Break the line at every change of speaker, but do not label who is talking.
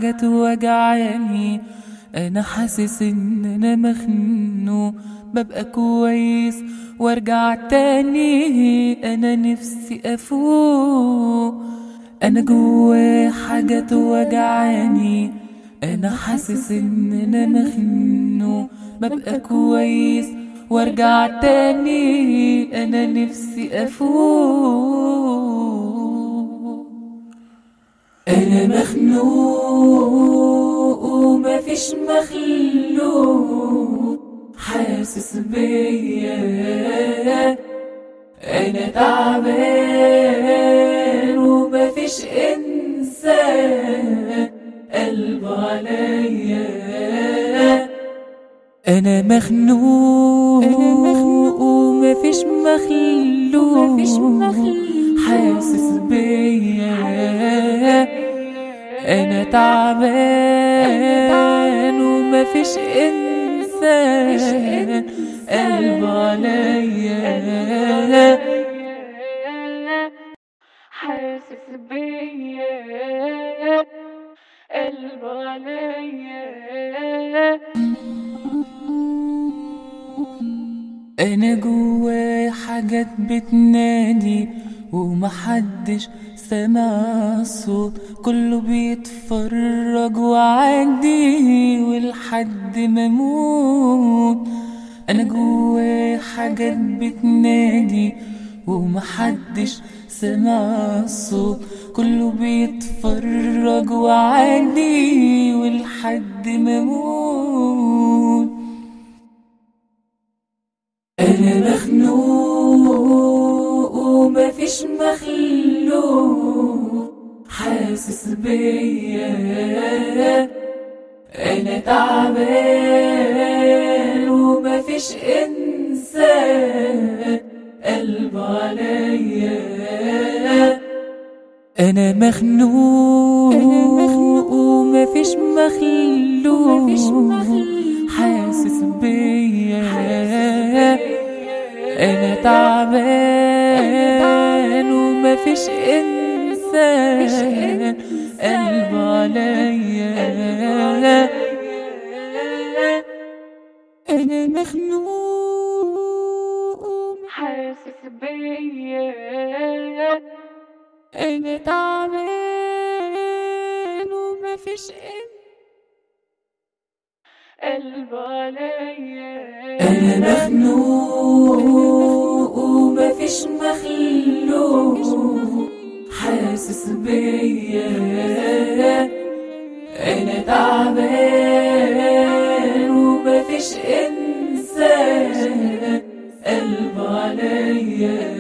حاجة توجعني انا حاسس ان انا مخنوق ببقى كويس وارجع تاني انا نفسي افوق انا جوا حاجة توجعني انا حاسس ان انا مخنوق ببقى كويس وارجع تاني انا نفسي افوق انا مخنوق ومفيش مخلوق حاسس بيا انا تعبان ومفيش انسان قلب عليا انا مخنوق ومفيش مخلوق حاسس بيا انا تعبان ومفيش انسان قلب عليا
حاسس بيا قلب عليا
انا جواي حاجات بتنادي ومحدش سمع الصوت كله بيتفرج وعدي ولحد ما اموت انا جواي حاجات بتنادي ومحدش سمع الصوت كله بيتفرج وعدي ولحد ما اموت انا مخنوق ومفيش مخلوق حاسس بيا انا تعبان ومفيش انسان قلب عليا انا مخنوق ومفيش مخلوق حاسس بيا انا تعبان ومفيش انسان قلب عليا انا مخنوق
حاسس بيا
انا تعبان ومفيش انسان
قلب عليا
أنا مخنوق ومفيش مخلوق حاسس بيا أنا تعبان ومفيش إنسان قلب عليا